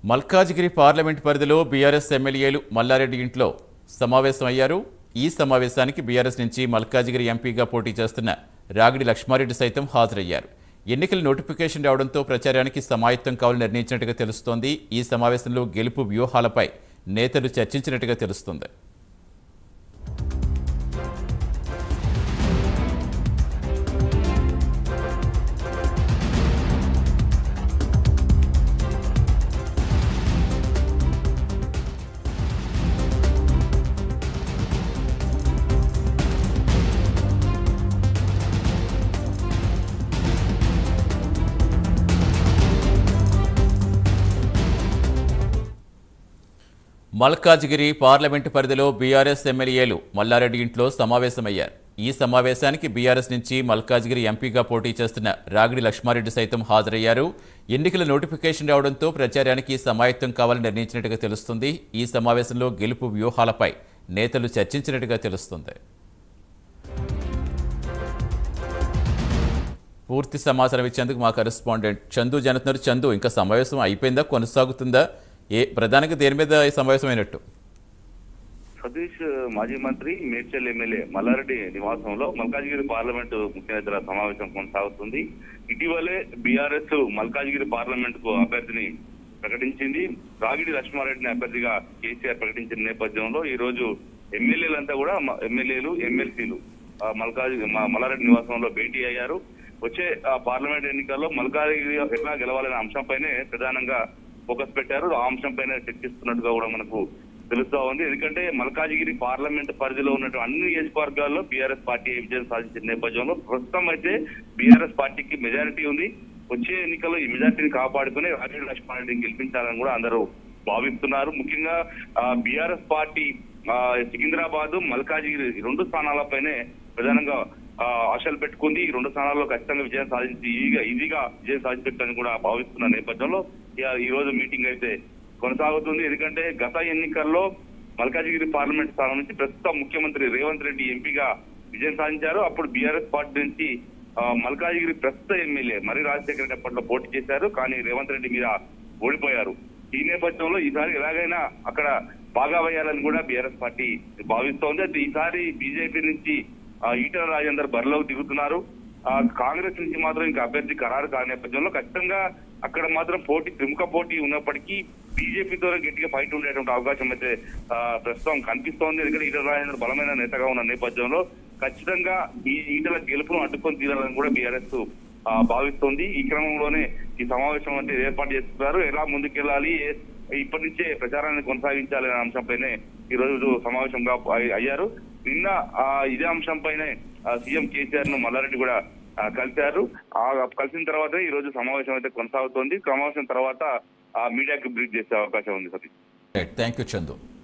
Malkajgiri parliament పరిధిలో BRS ఎమ్మెల్యేలు మల్లారెడ్డి ఇంట్లో సమావేశమయ్యారు ఈ సమావేశానికి బీఆర్ఎస్ నుంచి మల్కాజిగిరి ఎంపీగా పోటీ చేస్తున్న రాగిడి లక్ష్మారెడ్డి సైతం హాజరయ్యారు ఎన్నికల నోటిఫికేషన్ రావడంతో ప్రచారానికి సమాయత్తం కావాలని నిర్ణయించినట్టుగా తెలుస్తోంది ఈ సమావేశంలో గెలుపు వ్యూహాలపై నేతలు చర్చించినట్టుగా తెలుస్తోంది మల్కాజ్గిరి పార్లమెంటు పరిధిలో బీఆర్ఎస్ ఎమ్మెల్యేలు మల్లారెడ్డి ఇంట్లో సమావేశమయ్యారు ఈ సమావేశానికి బీఆర్ఎస్ నుంచి మల్కాజ్గిరి ఎంపీగా పోటీ చేస్తున్న రాగిడి లక్ష్మారెడ్డి సైతం హాజరయ్యారు ఎన్నికల నోటిఫికేషన్ రావడంతో ప్రచారానికి సమాయత్తం కావాలని నిర్ణయించినట్టుగా తెలుస్తుంది ఈ సమావేశంలో గెలుపు వ్యూహాలపై నేతలు చర్చించినట్టుగా తెలుస్తుంది పూర్తి సమాచారం ఇచ్చేందుకు మా కరెస్పాండెంట్ చందు జనతున్నారు చందు ఇంకా సమావేశం అయిపోయిందా కొనసాగుతుందా ఏ ప్రధానంగా దేని మీద ఈ సమావేశం అయినట్టు సతీష్ మాజీ మంత్రి మేడ్చల్ ఎమ్మెల్యే మల్లారెడ్డి నివాసంలో మల్కాజ్గిరి పార్లమెంటు ముఖ్య నేతల సమావేశం కొనసాగుతుంది ఇటీవలే బీఆర్ఎస్ మల్కాజ్గిరి పార్లమెంట్ కు అభ్యర్థిని ప్రకటించింది రాగిడి లక్ష్మారెడ్డిని అభ్యర్థిగా కేసీఆర్ ప్రకటించిన నేపథ్యంలో ఈ రోజు ఎమ్మెల్యేలంతా కూడా మ- ఎమ్మెల్యేలు ఎమ్మెల్సీలు ఆ, మల్కాజ్ మ- మల్లారెడ్డి నివాసంలో భేటీ అయ్యారు వచ్చే ఆ, పార్లమెంట్ ఎన్నికల్లో మల్కాజ్గిరి ఎట్లా గెలవాలనే అంశంపైనే ప్రధానంగా ఫోకస్ పెట్టారు ఆ అంశంపైనే చర్చిస్తున్నట్టుగా కూడా మనకు తెలుస్తా ఉంది ఎందుకంటే మల్కాజిగిరి పార్లమెంట్ పరిధిలో ఉన్నటువంటి అన్ని నియోజకవర్గాల్లో బీఆర్ఎస్ పార్టీ విజయం సాధించిన నేపథ్యంలో ప్రస్తుతం అయితే బీఆర్ఎస్ పార్టీకి మెజారిటీ ఉంది వచ్చే ఎన్నికల్లో ఈ మెజారిటీని కాపాడుకుని రాజేంద్ర లక్ష్మారెడ్డిని గెలిపించాలని కూడా అందరూ భావిస్తున్నారు ముఖ్యంగా బీఆర్ఎస్ పార్టీ ఆ, సికింద్రాబాద్ మల్కాజిగిరి ఈ రెండు స్థానాలపైనే ప్రధానంగా ఆ, ఆశలు పెట్టుకుంది ఈ రెండు స్థానాల్లో ఖచ్చితంగా విజయం సాధించి ఈజీగా ఈజీగా విజయం సాధించని కూడా భావిస్తున్న నేపథ్యంలో ఇక ఈ రోజు మీటింగ్ అయితే కొనసాగుతుంది ఎందుకంటే గత ఎన్నికల్లో మల్కాజిగిరి పార్లమెంట్ స్థానం నుంచి ప్రస్తుతం ముఖ్యమంత్రి రేవంత్ రెడ్డి ఎంపీగా విజయం సాధించారు అప్పుడు బీఆర్ఎస్ పార్టీ నుంచి ఆ, మల్కాజిగిరి ప్రస్తుత ఎమ్మెల్యే మరి రాజశేఖర రెడ్డి అప్పట్లో పోటీ చేశారు కానీ రేవంత్ రెడ్డి మీద ఓడిపోయారు ఈ నేపథ్యంలో ఈసారి ఎలాగైనా అక్కడ బాగా వేయాలని కూడా బీఆర్ఎస్ పార్టీ భావిస్తోంది అయితే ఈసారి బీజేపీ నుంచి ఆ, ఈటల రాజేందర్ బరిలోకి దిగుతున్నారు ఆ, కాంగ్రెస్ నుంచి మాత్రం ఇంకా అభ్యర్థి ఖరారు కాని నేపథ్యంలో ఖచ్చితంగా అక్కడ మాత్రం పోటీ ప్రముఖ పోటీ ఉన్నప్పటికీ బీజేపీతో గట్టిగా ఫైట్ ఉండేటువంటి అవకాశం అయితే ఆ, ప్రస్తుతం కనిపిస్తోంది ఎందుకంటే ఈటల రాజేందర్ బలమైన నేతగా ఉన్న నేపథ్యంలో ఖచ్చితంగా ఈ ఈటల గెలుపును అడ్డుకొని తీరాలని కూడా బీఆర్ఎస్ భావిస్తోంది ఈ క్రమంలోనే ఈ సమావేశం అంటే ఏర్పాటు చేస్తున్నారు ఎలా ముందుకెళ్ళాలి ఏ- ఇప్పటి నుంచే ప్రచారాన్ని కొనసాగించాలి అనే అంశంపైనే ఈ రోజు సమావేశంగా అయ్- అయ్యారు నిన్న ఆ, ఇదే అంశంపైనే ఆ, సీఎం కేసీఆర్ ను మల్లారెడ్డి కూడా ఆ, కలిశారు ఆ కలిసిన తర్వాత ఈ రోజు సమావేశం అయితే కొనసాగుతోంది సమావేశం తర్వాత ఆ, మీడియాకి బ్రీఫ్ చేసే అవకాశం ఉంది సతీష్ థ్యాంక్ యూ చందు